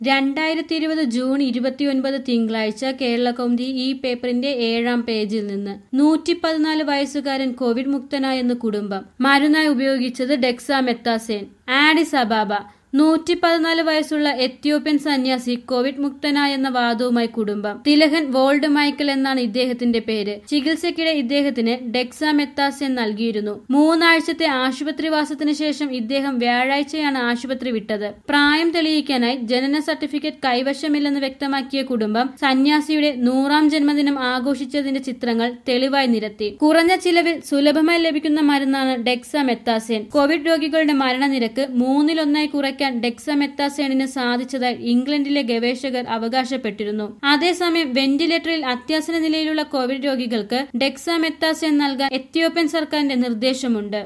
രണ്ടായിരത്തി ഇരുപത് ജൂൺ ഇരുപത്തിയൊൻപത് തിങ്കളാഴ്ച കേരള കൗമുദി ഈ പേപ്പറിന്റെ ഏഴാം പേജിൽ നിന്ന് നൂറ്റി പതിനാല് വയസ്സുകാരൻ കോവിഡ് മുക്തനായെന്ന് കുടുംബം മരുന്നായി ഉപയോഗിച്ചത് ഡെക്സാമെത്താസേൻ ആഡിസ് അബാബ നൂറ്റി പതിനാല് വയസ്സുള്ള എത്യോപ്യൻ സന്യാസി കോവിഡ് മുക്തനായെന്ന വാദവുമായി കുടുംബം തിലഹൻ വോൾഡ് മൈക്കൽ എന്നാണ് ഇദ്ദേഹത്തിന്റെ പേര് ചികിത്സയ്ക്കിടെ ഇദ്ദേഹത്തിന് ഡെക്സാമെത്താസെൻ നൽകിയിരുന്നു മൂന്നാഴ്ചത്തെ ആശുപത്രിവാസത്തിന് ശേഷം ഇദ്ദേഹം വ്യാഴാഴ്ചയാണ് ആശുപത്രി വിട്ടത് പ്രായം തെളിയിക്കാനായി ജനന സർട്ടിഫിക്കറ്റ് കൈവശമില്ലെന്ന് വ്യക്തമാക്കിയ കുടുംബം സന്യാസിയുടെ നൂറാം ജന്മദിനം ആഘോഷിച്ചതിന്റെ ചിത്രങ്ങൾ തെളിവായി നിരത്തി കുറഞ്ഞ ചിലവിൽ സുലഭമായി ലഭിക്കുന്ന മരുന്നാണ് ഡെക്സാമെത്താസേൻ കോവിഡ് രോഗികളുടെ മരണനിരക്ക് മൂന്നിലൊന്നായി കുറയ്ക്കാൻ ഡെക്സാമെത്താസേണിന് സാധിച്ചതായി ഇംഗ്ലണ്ടിലെ ഗവേഷകർ അവകാശപ്പെട്ടിരുന്നു അതേസമയം വെന്റിലേറ്ററിൽ അത്യാസന നിലയിലുള്ള കോവിഡ് രോഗികൾക്ക് ഡെക്സാമെത്താസേൻ നൽകാൻ എത്യോപ്യൻ സർക്കാരിന്റെ നിർദ്ദേശമുണ്ട്